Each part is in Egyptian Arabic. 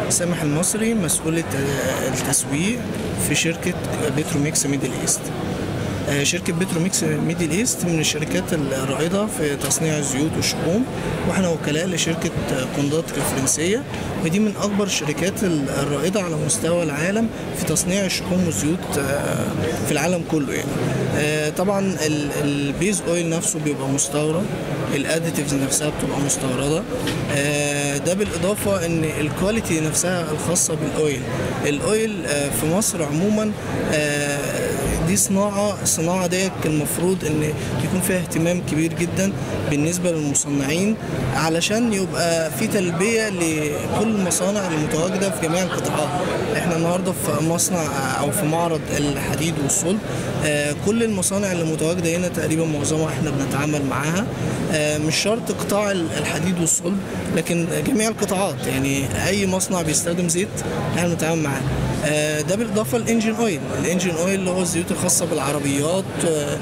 سامح المصري مسؤول الت- التسويق في شركة بتروميكس ميدل ايست آه، شركة بتروميكس ميدل ايست من الشركات الرائدة في تصنيع الزيوت والشحوم واحنا وكلاء لشركة كوندات الفرنسية ودي من أكبر الشركات الرائدة على مستوى العالم في تصنيع الشحوم والزيوت آه، في العالم كله يعني آه، طبعا ال- البيز اويل نفسه بيبقى مستورد الاديتيفز نفسها بتبقى مستورده آه، ده بالاضافه ان الكواليتي نفسها الخاصه بالاويل الاويل آه، في مصر عموما آه، دي صناعه الصناعه ديت المفروض ان يكون فيها اهتمام كبير جدا بالنسبه للمصنعين علشان يبقى في تلبيه لكل المصانع المتواجده في جميع القطاعات احنا النهارده في مصنع او في معرض الحديد والصلب آه، كل المصانع اللي متواجده هنا تقريبا معظمها احنا بنتعامل معاها آه، مش شرط قطاع الحديد والصلب لكن جميع القطاعات يعني اي مصنع بيستخدم زيت احنا بنتعامل معاه آه، ده بالاضافه للانجن اويل الانجن اويل اللي هو الزيوت الخاصه بالعربيات آه،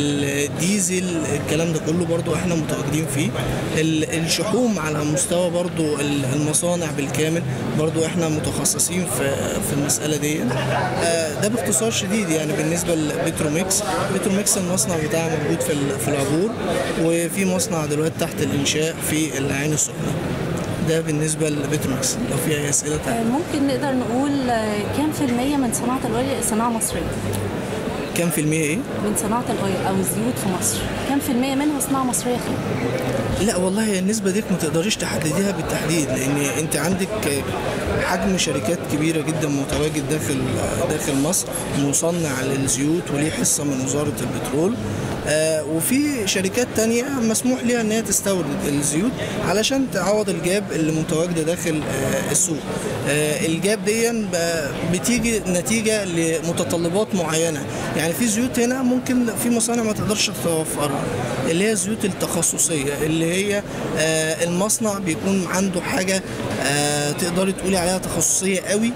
الديزل الكلام ده كله برضو احنا متواجدين فيه ال- الشحوم على مستوى برضو ال- المصانع بالكامل برضو احنا متخصصين في في المساله دي آه، ده باختصار شديد يعني بالنسبه لبتروميكس بتروميكس المصنع بتاعها موجود في ال- في العبور وفي مصنع دلوقتي تحت الانشاء في العين السخنه ده بالنسبه لبتروميكس لو في اي اسئله تانية ممكن نقدر نقول آه، كام في المية من صناعة الأويل صناعة مصرية؟ كام في المية ايه؟ من صناعة الأويل أو الزيوت في مصر كام في المية منها صناعة مصرية خام؟ لا والله هي النسبة دي ما تقدريش تحدديها بالتحديد لأن أنت عندك حجم شركات كبيرة جدا متواجد داخل داخل مصر مصنع للزيوت وليه حصة من وزارة البترول آه وفي شركات تانية مسموح ليها ان هي تستورد الزيوت علشان تعوض الجاب اللي متواجده داخل آه السوق آه الجاب دي ب- بتيجي نتيجه لمتطلبات معينه يعني في زيوت هنا ممكن في مصانع ما تقدرش توفرها اللي هي الزيوت التخصصيه اللي هي آه المصنع بيكون عنده حاجه آه تقدري تقولي عليها تخصصيه قوي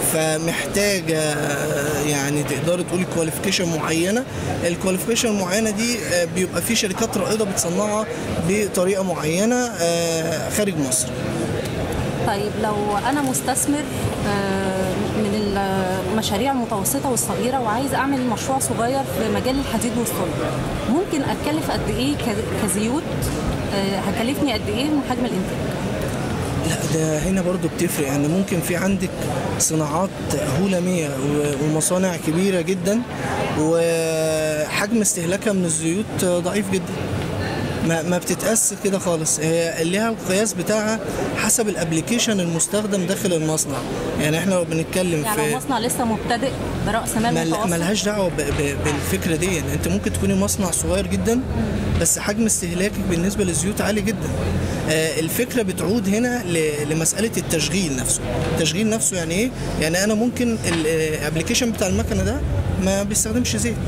فمحتاجه آه، يعني تقدري تقولي كواليفيكيشن معينه الكواليفيكيشن المعينه دي آه، بيبقى في شركات رائده بتصنعها بطريقه معينه آه، خارج مصر طيب لو أنا مستثمر آه، من المشاريع المتوسطة والصغيرة وعايز أعمل مشروع صغير في مجال الحديد والصلب ممكن أتكلف قد إيه ك- كزيوت آه، هكلفني قد إيه من حجم الإنتاج؟ لا ده هنا برضو بتفرق يعني ممكن في عندك صناعات هولمية و- ومصانع كبيرة جدا وحجم استهلاكها من الزيوت ضعيف جدا ما ما بتتقاس كده خالص هي ليها القياس بتاعها حسب الابلكيشن المستخدم داخل المصنع يعني احنا لو بنتكلم يعني في لو مصنع لسه مبتدئ برأس مال مل- متوسط ملهاش دعوه ب- ب- بالفكره دي يعني انت ممكن تكوني مصنع صغير جدا بس حجم استهلاكك بالنسبه للزيوت عالي جدا آه، الفكره بتعود هنا ل- لمساله التشغيل نفسه التشغيل نفسه يعني ايه يعني انا ممكن الابلكيشن بتاع المكنه ده ما بيستخدمش زيت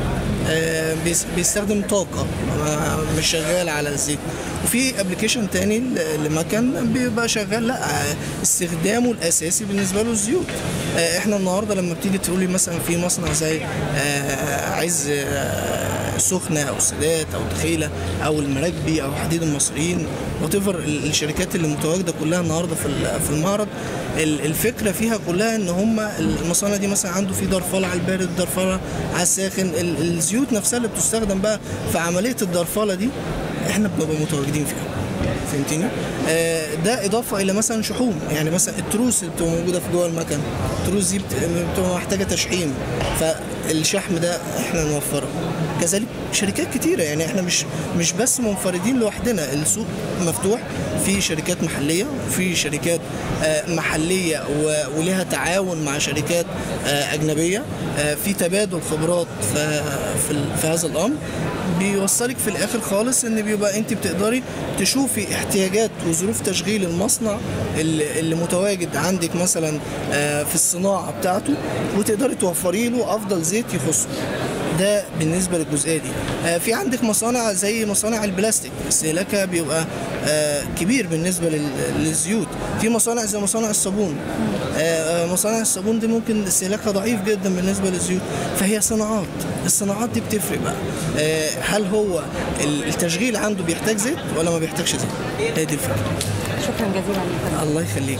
آه، بيس- بيستخدم طاقة ما- مش شغال على الزيت وفي ابلكيشن تاني ل- لمكن بيبقى شغال لا آه، استخدامه الاساسي بالنسبه له الزيوت آه، احنا النهارده لما بتيجي تقولي مثلا في مصنع زي آه، عز آه، سخنه او سادات او دخيله او المراكبي او حديد المصريين وات الشركات اللي متواجده كلها النهارده في ال- في المعرض ال- الفكره فيها كلها ان هم المصانع دي مثلا عنده في درفله على البارد درفله على الساخن ال- الزيوت نفسها اللي بتستخدم بقى في عمليه الدرفله دي احنا بنبقى متواجدين فيها فهمتني؟ آه ده اضافه الى مثلا شحوم يعني مثلا التروس اللي بتبقى موجوده في جوه المكن التروس دي بت- بتبقى محتاجه تشحيم فالشحم ده احنا نوفره كذلك شركات كتيره يعني احنا مش مش بس منفردين لوحدنا السوق مفتوح في شركات محليه وفي شركات آه محليه و- ولها تعاون مع شركات آه اجنبيه آه في تبادل خبرات في, في, ال- في هذا الامر بيوصلك في الاخر خالص ان بيبقى انت بتقدري تشوفي احتياجات وظروف تشغيل المصنع اللي, اللي متواجد عندك مثلا آه، في الصناعه بتاعته وتقدري توفري له افضل زيت يخصه ده بالنسبه للجزئيه دي آه، في عندك مصانع زي مصانع البلاستيك استهلاكها بيبقى آه، كبير بالنسبه لل- للزيوت في مصانع زي مصانع الصابون آه، آه، مصانع الصابون دي ممكن استهلاكها ضعيف جدا بالنسبه للزيوت فهي صناعات الصناعات دي بتفرق بقى آه، هل هو ال- التشغيل عنده بيحتاج زيت ولا ما بيحتاجش زيت هي دي الفكره شكرا جزيلا لك الله يخليك